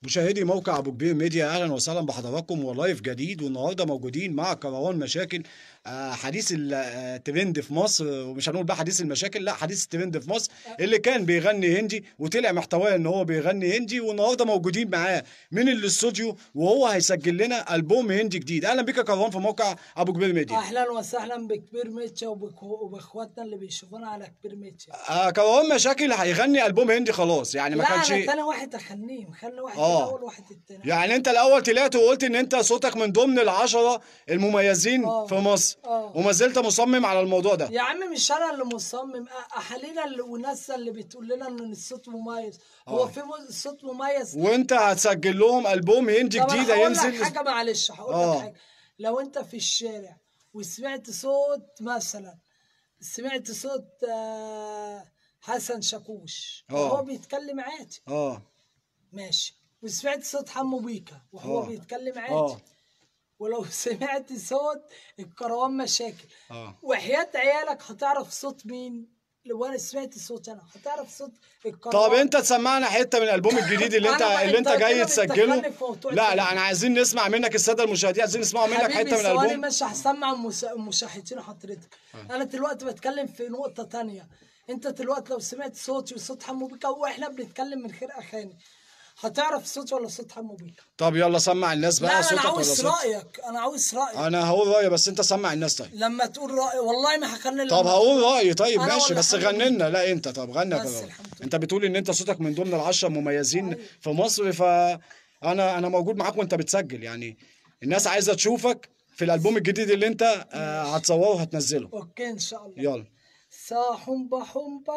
مشاهدي موقع ابو كبير ميديا اهلا وسهلا بحضراتكم ولايف جديد والنهارده موجودين مع كروان مشاكل آه، حديث الترند في مصر ومش هنقول بقى حديث المشاكل لا حديث الترند في مصر اللي كان بيغني هندي وطلع محتواه ان هو بيغني هندي والنهارده موجودين معاه من الاستوديو وهو هيسجل لنا البوم هندي جديد اهلا بك يا كروان في موقع ابو كبير ميديا اهلا وسهلا بكبير ميتشا وبك- وباخواتنا اللي بيشوفونا على كبير ميتشا آه كروان مشاكل هيغني البوم هندي خلاص يعني ما لا كانش انا تاني واحد اخليه خلي واحد آه. الاول واحد التاني يعني انت الاول طلعت وقلت ان انت صوتك من ضمن العشرة المميزين آه. في مصر آه. وما زلت مصمم على الموضوع ده يا عم مش انا اللي مصمم أ- اهالينا اللي وناس اللي بتقول لنا ان الصوت مميز هو آه. في مو- صوت مميز وانت هتسجل لهم البوم هندي طب أنا جديد هقول لك هينزل حاجه معلش هقول آه. لك حاجه لو انت في الشارع وسمعت صوت مثلا سمعت صوت آه، حسن شاكوش آه. وهو بيتكلم عادي اه ماشي وسمعت صوت حمو بيكا وهو آه. بيتكلم عادي اه ولو سمعت صوت الكروان مشاكل اه وحياة عيالك هتعرف صوت مين لو انا سمعت صوت انا هتعرف صوت الكروان طب انت تسمعنا حته من الالبوم الجديد اللي انت أنا بقى- اللي انت أنت جاي كده تسجله بتدخلني في موضوع لا تاني. لا انا عايزين نسمع منك الساده المشاهدين عايزين نسمعوا منك حبيبي حته من ثواني الالبوم مش هسمع المس- المشاهدين حضرتك انا دلوقتي بتكلم في نقطة تانية انت دلوقتي لو سمعت صوتي وصوت حمو بيكا واحنا بنتكلم من غير اغاني هتعرف صوت ولا صوت حمو بيكا طب يلا سمع الناس لا بقى انا صوتك ولا عاوز صوت رايك انا عاوز رايك انا هقول رايي بس انت سمع الناس طيب لما تقول رايي والله ما هخلي طب هقول رايي طيب أنا ماشي ولا بس حاجة غني لنا لا انت طب غني يا بس كروان الحمد لله. انت بتقول ان انت صوتك من ضمن العشرة المميزين في مصر ف انا انا موجود معاك وانت بتسجل يعني الناس عايزه تشوفك في الالبوم الجديد اللي انت آه، هتصوره وهتنزله اوكي ان شاء الله يلا ساحمبا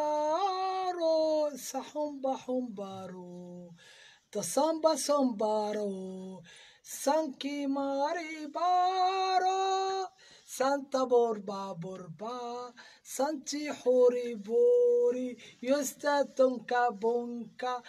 حمبارو ساحمبا حمبارو تصامبا سومبارو سانكي ماري بارو سانتا بوربا بوربا سانتي حوري بوري يستا تونكا بونكا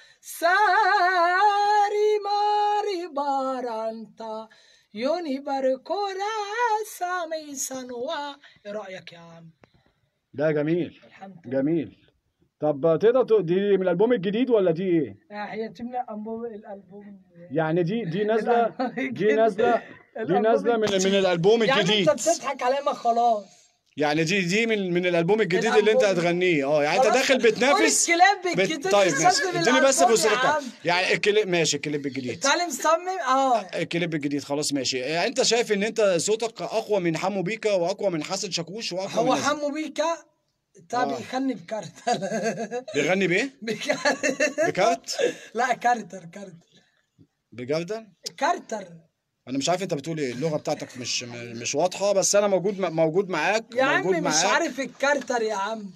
ساري ماري بارانتا يوني باركورا سامي سانوا ايه رايك يا عم ده جميل الحمد لله جميل طب تقدر تق- دي من الالبوم الجديد ولا دي ايه هي تملأ أنبوب الألبوم يعني دي دي نازله الألبوم دي نازله دي الألبوم نازله من الجديد. من الالبوم يعني الجديد أنت بتضحك عليا ما خلاص يعني دي دي من من الالبوم الجديد اللي انت الألبوم. هتغنيه اه يعني انت خلاص. داخل بتنافس قول الكلاب بت... الجديد طيب مش ماشي لازم اديني بس الألبوم فرصه يا لك عم. يعني الكليب ماشي الكليب الجديد تعالى مصمم اه الكليب الجديد خلاص ماشي يعني انت شايف ان انت صوتك اقوى من حمو بيكا واقوى من حسن شاكوش واقوى هو من الناس. حمو بيكا تابع آه. يغني بكارت بيغني بايه بكارت بكارت لا كارتر كارتر بجردل كارتر انا مش عارف انت بتقول ايه اللغه بتاعتك مش م- مش واضحه بس انا موجود م- موجود معاك يا موجود عم مش معاك عارف الكارتر يا عم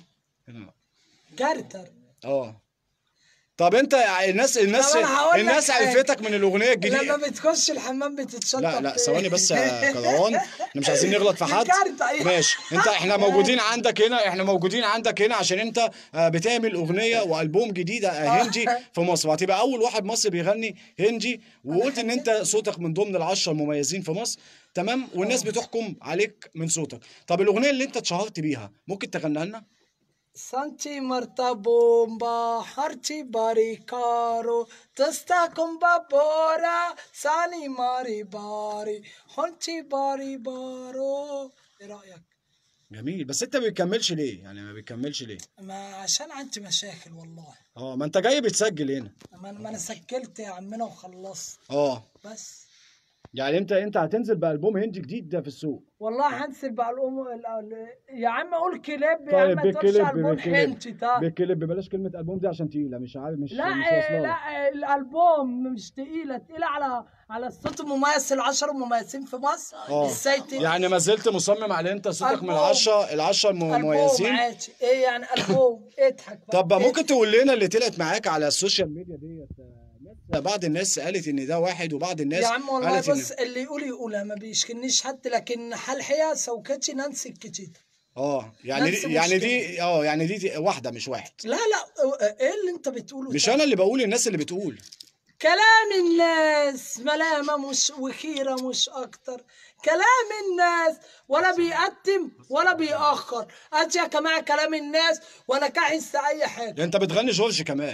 كارتر اه طب انت الناس الناس طب أنا هقول لك الناس حاجة. عرفتك من الاغنيه الجديده لما بتخش الحمام بتتشطف لا لا فيه. ثواني بس يا كروان احنا مش عايزين نغلط في حد الكارت، أيوة. ماشي انت احنا موجودين عندك هنا احنا موجودين عندك هنا عشان انت آه، بتعمل اغنيه والبوم جديد آه، هندي في مصر وهتبقى اول واحد مصري بيغني هندي وقلت ان انت صوتك من ضمن العشرة المميزين في مصر تمام والناس بتحكم عليك من صوتك طب الاغنيه اللي انت اتشهرت بيها ممكن تغنيها لنا Santi marta bomba, harti bari caro, testa comba bora, sani mari bari, honti bari baro. ايه رايك؟ جميل بس انت ما بتكملش ليه يعني ما بتكملش ليه ما عشان عندي مشاكل والله اه ما انت جاي بتسجل هنا ما ما انا سجلت يا عمنا وخلصت اه بس يعني انت انت هتنزل بالبوم هندي جديد ده في السوق والله هنزل بقى الام ال- ال- يا عم قول كليب يا طيب عم ما تقولش بالكليب البوم بالكليب حنتي طيب بالكليب بلاش كلمة ألبوم دي عشان تقيلة مش عارف مش لا مش إيه، واصلة لك. لا إيه، الالبوم مش تقيله تقيله على على الصوت المميز العشر المميزين في مصر اه ازاي تقيل يعني ما زلت مصمم على انت صوتك من ألبوم. العشرة العشرة البوم المميزين عادي ايه يعني البوم اضحك بقى. طب بقى إيه؟ ممكن تقول لنا اللي طلعت معاك على السوشيال ميديا ديت آه، بعض الناس قالت ان ده واحد وبعض الناس يا عم والله قالت بص إن... اللي يقول يقولها ما بيشكلنيش حد لكن حلحية سوكتي نانسي الكتيت اه يعني نفس دي يعني المشكلة. دي اه يعني دي واحدة مش واحد لا لا ايه اللي انت بتقوله مش ده؟ انا اللي بقول الناس اللي بتقول كلام الناس ملامة مش وخيرة مش أكتر كلام الناس ولا بيقدم ولا بيأخر أجي يا جماعة كلام الناس ولا كحس أي حاجة ده انت بتغني جورج كمان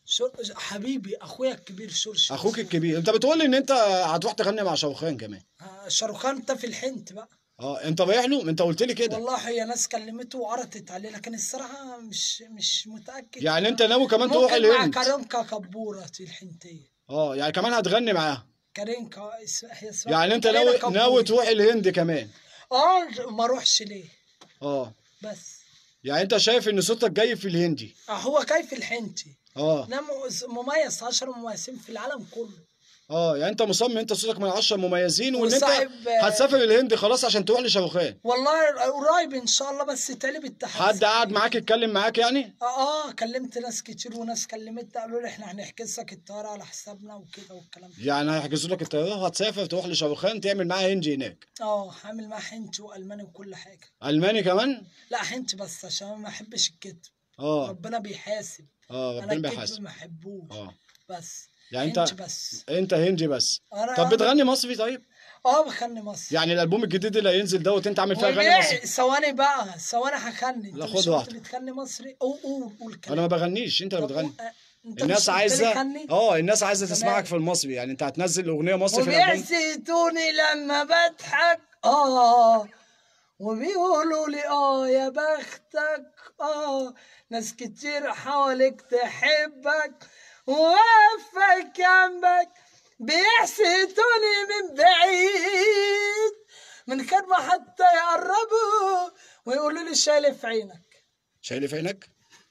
شر... حبيبي اخويا الكبير شرش اخوك الكبير انت بتقول لي ان انت هتروح تغني مع شاروخان كمان آه، شاروخان انت في الحنت بقى اه انت رايح له انت قلت لي كده والله هي ناس كلمته وعرضت عليه لكن الصراحه مش مش متاكد يعني انت ناوي كمان تروح ممكن مع الهند كارينكا كبوره الحنتيه اه يعني كمان هتغني معاها كارينكا اس- هي اسمها يعني انت كارينا ناوي كبوري. ناوي تروح الهند كمان اه ما اروحش ليه اه بس يعني انت شايف ان صوتك جاي في الهندي آه هو كيف الحنتي اه ده م- مميز 10 مميزين في العالم كله اه يعني انت مصمم انت صوتك من 10 مميزين وان انت وصاحب- هتسافر الهند خلاص عشان تروح لشاروخان والله قريب ان شاء الله بس تقلب التحدي حد قعد معاك يتكلم معاك يعني اه اه كلمت ناس كتير وناس كلمت قالوا لي احنا هنحجز لك الطياره على حسابنا وكده والكلام ده يعني هيحجزوا لك الطياره وهتسافر تروح لشاروخان تعمل معاه هندي هناك اه هعمل معاه حنت والماني وكل حاجه الماني كمان لا حنت بس عشان ما احبش الكذب اه ربنا بيحاسب اه انا ربنا الكذب بيحاسب ما احبوش اه بس يعني انت حنت بس انت هندي بس أنا- طب بتغني مصري طيب اه بخني مصر يعني الالبوم الجديد اللي هينزل دوت انت عامل فيها اغاني مصري وبيع- ثواني بقى ثواني هخني لا، انت خد مش قلت واحدة. بتخني مصري قول قول قول كلام انا ما بغنيش انت اللي طب بتغني قول- آه، انت الناس مش قلت لي عايزه خني؟ اه الناس عايزه تمام. تسمعك في المصري يعني انت هتنزل اغنيه مصري في الالبوم وبيحسدوني لما بضحك اه وبيقولوا لي اه يا بختك اه ناس كتير حواليك تحبك وواقفة جنبك بيحسدوني من بعيد من غير ما حتى يقربوا ويقولوا لي شايل في عينك شايل في عينك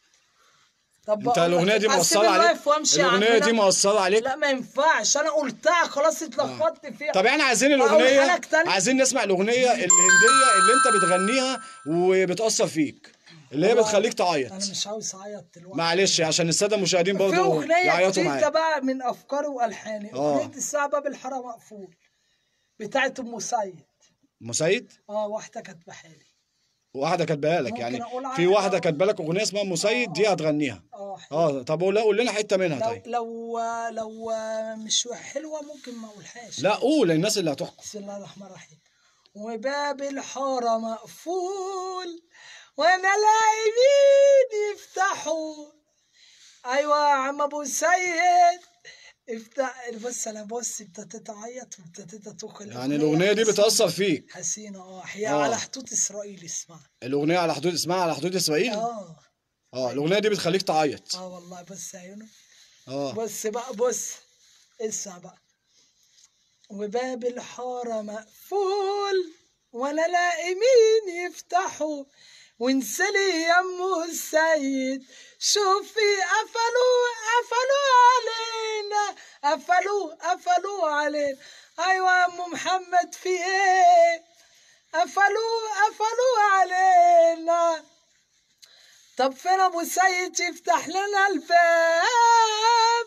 طب انت بقول لك الاغنيه دي أسيب مؤثره عليك اللايف وامشي يا الاغنيه عمنا؟ دي مؤثره عليك لا ما ينفعش انا قلتها خلاص اتلخبطت فيها طب احنا عايزين أقول الاغنيه حالك تاني؟ عايزين نسمع الاغنيه الهنديه اللي انت بتغنيها وبتاثر فيك اللي هي والله بتخليك تعيط انا مش عاوز اعيط دلوقتي معلش عشان الساده المشاهدين في برضه اغنيه يعيطوا جديده معايا بقى من افكاري والحاني آه. اغنيه الساعه باب الحاره مقفول بتاعت ام سيد مسيد اه واحده كانت بحالي واحده كاتباها لك ممكن يعني أقول في عنها؟ واحده كاتبه لك اغنيه اسمها مسيد دي هتغنيها اه حلو. اه طب قول قول لنا حته منها لو طيب لو لو مش حلوه ممكن ما اقولهاش لا قول الناس اللي هتحكم بسم الله الرحمن الرحيم وباب الحارة مقفول وانا لاقي مين يفتحوا ايوه يا عم ابو سيد افتح بس انا بص ابتديت اعيط وابتديت اتوخ يعني الاغنيه دي بتاثر فيك حسينه اه هي آه. على حدود اسرائيل اسمها الاغنيه على حدود اسمها على حدود اسرائيل اه اه الاغنيه دي بتخليك تعيط اه والله بص عيونه اه بص بقى بص اسمع بقى وباب الحارة مقفول ولا لاقي مين يفتحه وانسلي يمه السيد شوفي قفلوا قفلوا علينا قفلوا قفلوا علينا ايوه يا ام محمد في ايه قفلوا قفلوا علينا طب فين ابو سيد يفتح لنا الباب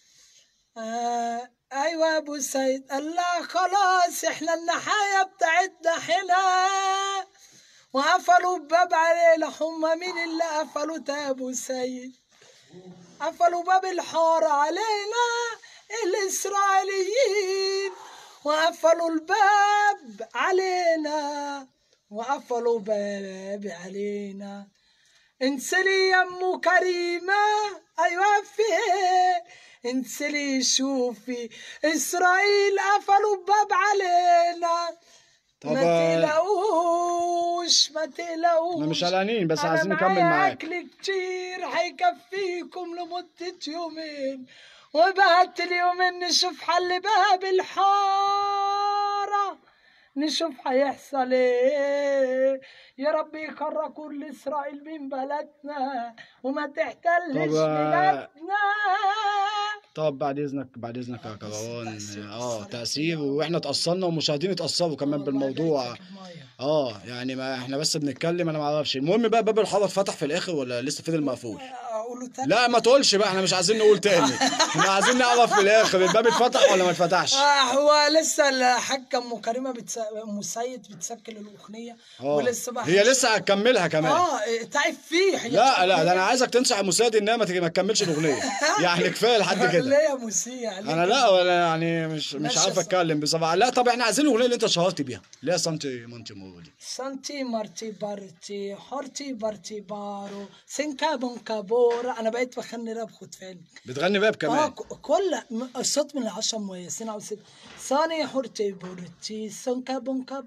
آه ايوه يا ابو سيد قال لا خلاص احنا النحاية بتاعتنا هنا وقفلوا الباب علينا هم مين اللي قفلوا ده يا ابو سيد قفلوا باب الحارة علينا الإسرائيليين وقفلوا الباب علينا وقفلوا باب علينا انسلي يا ام كريمة ايوه فين انسلي شوفي اسرائيل قفلوا الباب علينا طب ما آه، تقلقوش ما تقلقوش احنا مش قلقانين بس أنا عايزين نكمل معايا معاك اكل كتير هيكفيكم لمدة يومين وبعت اليومين نشوف حل باب الحارة نشوف هيحصل ايه يا رب يقرر كل اسرائيل من بلدنا وما تحتلش طب، آه، بلادنا طب بعد اذنك بعد اذنك يا كروان تأثير- اه تأثير تاثير واحنا اتاثرنا والمشاهدين اتاثروا كمان والله بالموضوع جايبك المية. اه يعني ما احنا بس بنتكلم انا ما اعرفش المهم بقى باب الحاره اتفتح في الاخر ولا لسه فضل مقفول اقوله تاني لا ما تقولش بقى احنا مش عايزين نقول تاني احنا عايزين نعرف في الاخر الباب اتفتح ولا ما اتفتحش آه هو لسه الحاجة ام كريمه بتس... ام سيد بتسجل الاغنيه اه ولسه بقى هي لسه هتكملها كمان اه تعب فيه هي لا تعب لا ده فيه. انا عايزك تنصح المساعد انها ما تيجي- ما تكملش الاغنيه يعني كفايه لحد كده ليه يا مسيح انا لا ولا يعني مش مش ماشي عارف يا اتكلم بصراحه لا طب احنا عايزين الاغنيه اللي انت اتشهرت بيها اللي هي سانتي مانتي مو دي سانتي مارتي بارتي هورتي بارتي بارو سينكا بونكا بو بورا انا بقيت بغني راب خد في علمك بتغني باب اه كمان ك- كل م- الصوت من العشرة مميزين او ست صاني حورتي بورتي سونكا بونكا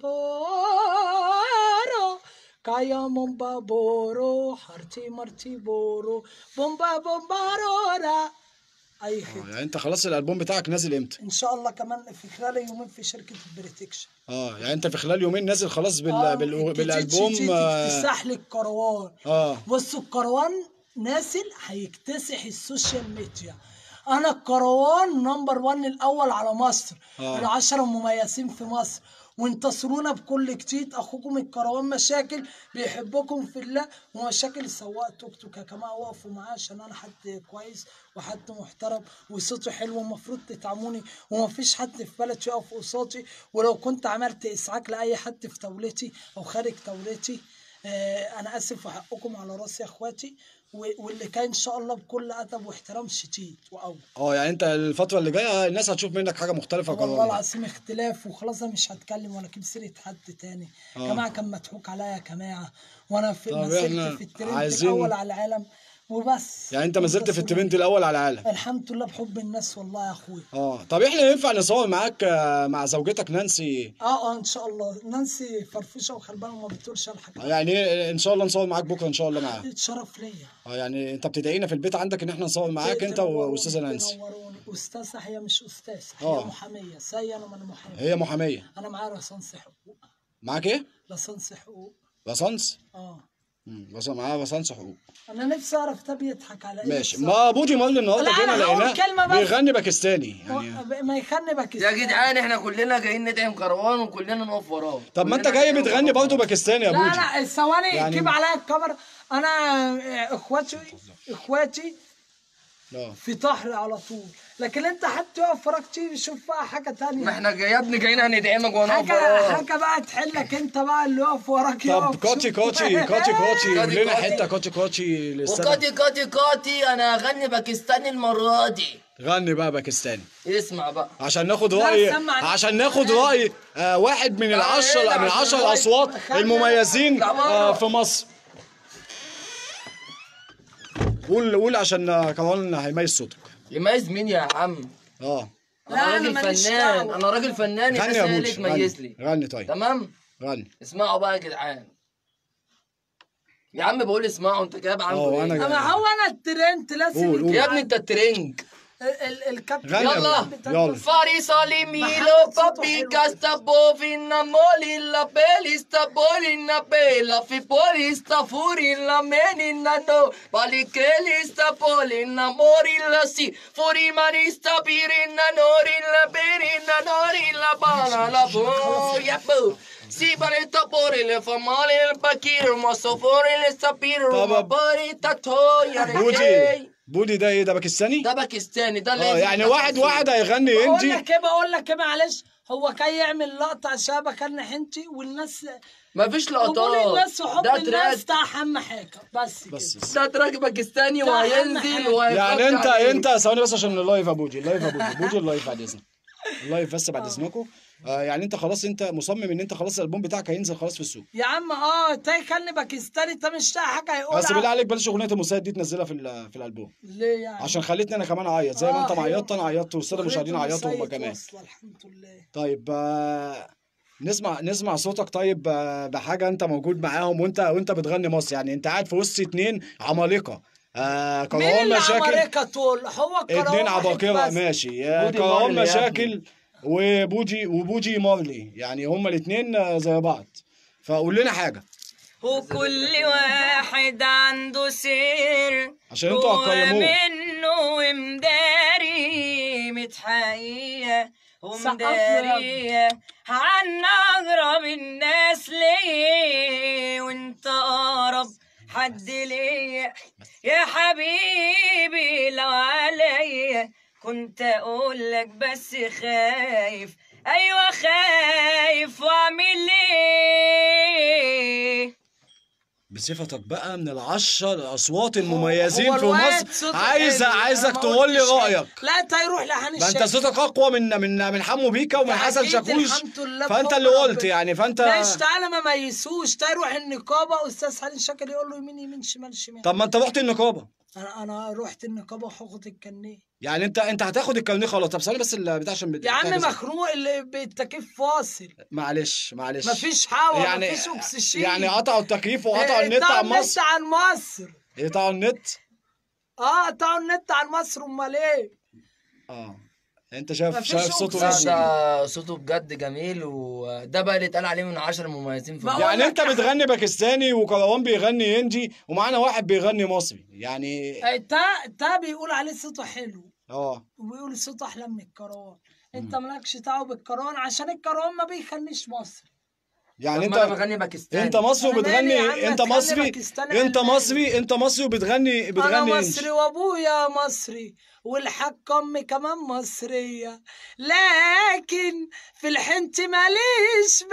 بورو كايا مومبا بورو حرتي مرتي بورو بومبا بومبارورا اي آه، خدمة يعني انت خلاص الالبوم بتاعك نازل امتى ان شاء الله كمان في خلال يومين في شركة البريتكشن اه يعني انت في خلال يومين نازل خلاص بال... آه، بال... الجديد بالالبوم شديد اه, اكتساح للكروان آه. بصوا الكروان نازل هيكتسح السوشيال ميديا انا الكروان نمبر 1 الاول على مصر آه. العشرة المميزين في مصر وانتصرونا بكل جديد اخوكم الكروان مشاكل بيحبكم في الله ومشاكل سواق توك توك يا جماعه وقفوا معاه عشان انا حد كويس وحد محترم وصوته حلو ومفروض تدعموني ومفيش حد في بلدي يقف قصادي ولو كنت عملت اسعاج لاي حد في دولتي او خارج دولتي آه، انا اسف وحقكم على راسي يا اخواتي و- واللي كان ان شاء الله بكل ادب واحترام شديد واول اه يعني انت الفتره اللي جايه الناس هتشوف منك حاجه مختلفه والله كمان العظيم اختلاف وخلاص انا مش هتكلم ولا اجيب سيره حد تاني آه. جماعه كان مضحوك عليا يا جماعه وانا في طب ما زلت إحنا في الترند عايزين- الاول على العالم وبس يعني انت ما زلت في انتصروا. الترند الاول على العالم الحمد لله بحب الناس والله يا اخويا اه طب احنا ينفع نصور معاك آه، مع زوجتك نانسي اه اه ان شاء الله نانسي فرفوشه وخربانه وما بتقولش على حاجه يعني ان شاء الله نصور معاك بكره ان شاء الله معاها شرف ليا اه يعني انت بتدعينا في البيت عندك ان احنا نصور معاك انت تنوروني- واستاذه نانسي تنوروني استاذه هي مش استاذه هي آه. محاميه زي انا ما انا محامي هي محاميه انا معايا ليسانس حقوق معاك ايه ليسانس حقوق لاسانس اه مم، بس معاه لاسانس حقوق انا نفسي اعرف ده بيضحك على ايه ماشي بالظبط. ما بوجي مارلي النهارده لا، جينا أنا هقول لقيناه كلمة بس. بيغني باكستاني يعني ما يخني باكستان يا جدعان احنا كلنا جايين ندعم كروان وكلنا نقف وراه طب ما انت كلنا جاي ندعم بتغني كروان. برضه باكستاني يا لا بوجي لا ثواني يعني- جيب عليا الكاميرا انا آه، اخواتي اخواتي اه في ظهري على طول لكن انت حد يقف وراك تيجي يشوف بقى حاجه ما تانية احنا جاي- يا ابني جايين هندعمك ونقف حاجه وراه حاجه بقى تحلك انت بقى اللي يقف وراك طب يقف كوتشي شوف. كوتشي كوتشي كوتشي قول لنا كوتشي. حته كوتشي كوتشي للسنة وكاتي كاتي كاتي انا هغني باكستاني المره دي غني بقى باكستاني اسمع بقى عشان ناخد لا، رأي سمعني. عشان ناخد رأي آه واحد من العشرة لا، من عشان عشر رأي. أصوات خلي- المميزين لا، بره. آه في مصر قول قول عشان كمان هيميز صوتك يميز مين يا عم اه لا، انا أنا راجل ماليش فنان دعوة. انا راجل فنان غني الناس يا هي اللي بوجي تميز غني لي غني طيب تمام غني اسمعوا بقى يا جدعان يا عم بقول اسمعوا انت جايب اه، عنده وأنا ايه جاي. اما هو انا الترند لازم قول، قول. يجي يا ابني انت الترنج ال- ال- الكابتن غني يا يلا. بوجي، يلا Farisali Milo, محمد صوته papica حلو. sta bovina moli, la belli sta bolina bella, fipoli sta furi, la menina no, palichelli sta polina, mori la si, furi mani sta pirina, nori la pirina, nori la bana, la boia bu. Si baretta pore le fa male il bakir, ma so fuori le sapir, طب- ma baretta toia بوجي بودي ده ايه ده باكستاني؟ ده باكستاني ده اه لازم يعني واحد يبقى واحد هيغني بقول هندي لك ايه بقول لك ايه معلش هو كان يعمل لقطه عشان بكلم حنتي والناس مفيش قبول لقطات الناس وحب ده الناس تراك ده اهم حاجه بس, بس كده بس. ده تراك باكستاني ده أهم وهينزل حاجة. وهيغطي يعني انت عليه. انت ثواني بس عشان اللايف يا بوجي اللايف يا بوجي بوجي اللايف بعد اذنك اللايف بس بعد اذنكم آه يعني انت خلاص انت مصمم ان انت خلاص الالبوم بتاعك هينزل خلاص في السوق يا عم اه تاي كان باكستاني انت مش لاقي حاجه يقولها بس بالله عليك بلاش اغنيه المسيد دي تنزلها في ال- في الالبوم ليه يعني عشان خلتني انا كمان اعيط زي ما آه، انت ما أيوة. عيطت انا عيطت والساده المشاهدين أغنية عيطوا هم المسيد كمان واصلة، الحمد لله طيب آه نسمع نسمع صوتك طيب آه بحاجه انت موجود معاهم وانت وانت بتغني مصر يعني انت قاعد في وسط اتنين عمالقه آه مين كروان اللي مشاكل عمالقه طول هو الكروان اتنين واحد عباقرة بس. ماشي آه، بودي كروان مارلي يا مشاكل وبوجي وبوجي مارلي يعني هما الاتنين آه، زي بعض فقول لنا حاجة وكل واحد عنده سر عشان انتوا جوا هتكلموه. منه مداري متحقيقة سقف له ومدارية عن أقرب الناس ليه وانت أقرب حد ليا يا حبيبي لو عليا كنت أقول لك بس خايف أيوة خايف وأعمل إيه بصفتك بقى من العشر الأصوات المميزين هو في الواد مصر صوته عايز حلو، أنا عايزك ما تقول لي قلتش حاجة. رأيك لا انت هيروح لهاني ما انت الشاذلي. صوتك أقوى من من من حمو بيكا ومن ده حسن أكيد شاكوش الحمد لله فأنت بفضل اللي قلت ربنا. يعني فأنت ماشي تعالى ما ميسوش تعالى يروح النقابه استاذ حليم شاكر يقول له يمين يمين شمال شمال طب ما انت رحت النقابة انا انا رحت النقابه وهاخد الكارنيه يعني انت انت هتاخد الكارنيه خلاص طب ثواني بس البتاع عشان بت- يا عم بتاع بس- مخنوق اللي بالتكييف فاصل معلش معلش مفيش هوا يعني مفيش اكسجين يعني قطعوا التكييف وقطعوا إيه، النت قطعوا عن النت مصر عن مصر قطعوا النت اه قطعوا النت عن مصر امال ايه اه انت شايف مفيش شايف صوته لا أكسجين. إيه؟ ده صوته بجد جميل وده بقى اللي اتقال عليه من عشر مميزين في ما البلد. أقول يعني لك انت بتغني باكستاني وكروان بيغني هندي ومعانا واحد بيغني مصري يعني إيه، تا تا بيقول عليه صوته حلو اه وبيقول صوته احلى من الكروان انت مالكش دعوه بالكروان عشان الكروان ما بيخنيش مصر يعني طب ما انا انت بغني باكستاني انت مصري أنا مالي يا وبتغني عم انت أتكلم مصري باكستاني انت علماني. مصري انت مصري وبتغني انا بتغني مصري هندي وابويا مصري والحاج امي كمان مصريه لكن في الحنت ماليش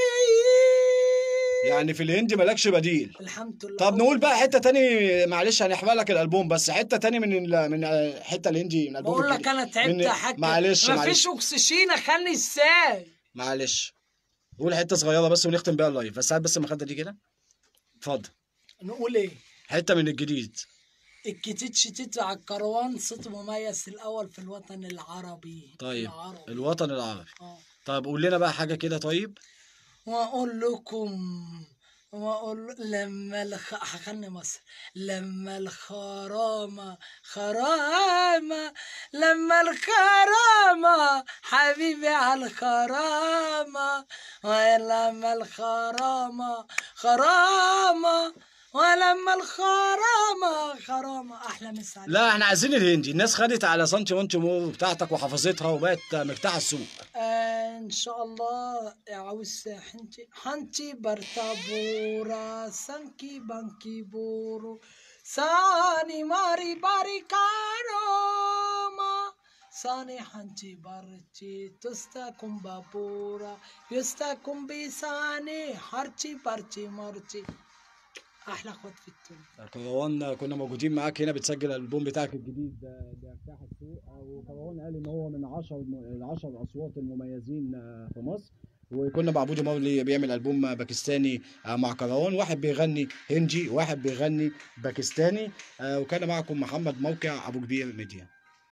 بديل يعني في الهندي مالكش بديل الحمد لله طب نقول بقى حته تاني معلش هنحرق لك الالبوم بس حته تاني من ال... من الحته الهندي من الالبوم بقول لك الجديد. انا تعبت من- يا حاج معلش مفيش معلش اكسجين اخلي ازاي معلش قول حته صغيره بس ونختم بيها اللايف بس هات بس المخده دي كده اتفضل نقول ايه حته من الجديد الكتيت شتيت على الكروان صوت مميز الاول في الوطن العربي طيب العربي. الوطن العربي آه. طيب قول لنا بقى حاجه كده طيب واقول لكم واقول لما الخ... هغني مصر لما الخرامة خرامة لما الخرامة حبيبي على الخرامة ولما الخرامة خرامة ولما الخرامة خرامة أحلى مسا عليك. لا احنا عايزين الهندي الناس خدت على سانتي مونتي مور بتاعتك وحفظتها وبقت مفتاح السوق آه ان شاء الله عاوز حنتي حنتي برتابورا سانكي بانكي بورو ساني ماري باري كاروما ساني حنتي بارتي تستا كومبابورا يستا كومبي ساني هارتي بارتي مارتي احلى اخوات في الدنيا كروان كنا موجودين معاك هنا بتسجل الالبوم بتاعك الجديد ده ده مفتاح السوق وكروان قال ان هو من 10 العشر اصوات المميزين في مصر وكنا مع بودي مولي بيعمل البوم باكستاني مع كروان واحد بيغني هندي واحد بيغني باكستاني وكان معكم محمد موقع ابو كبير ميديا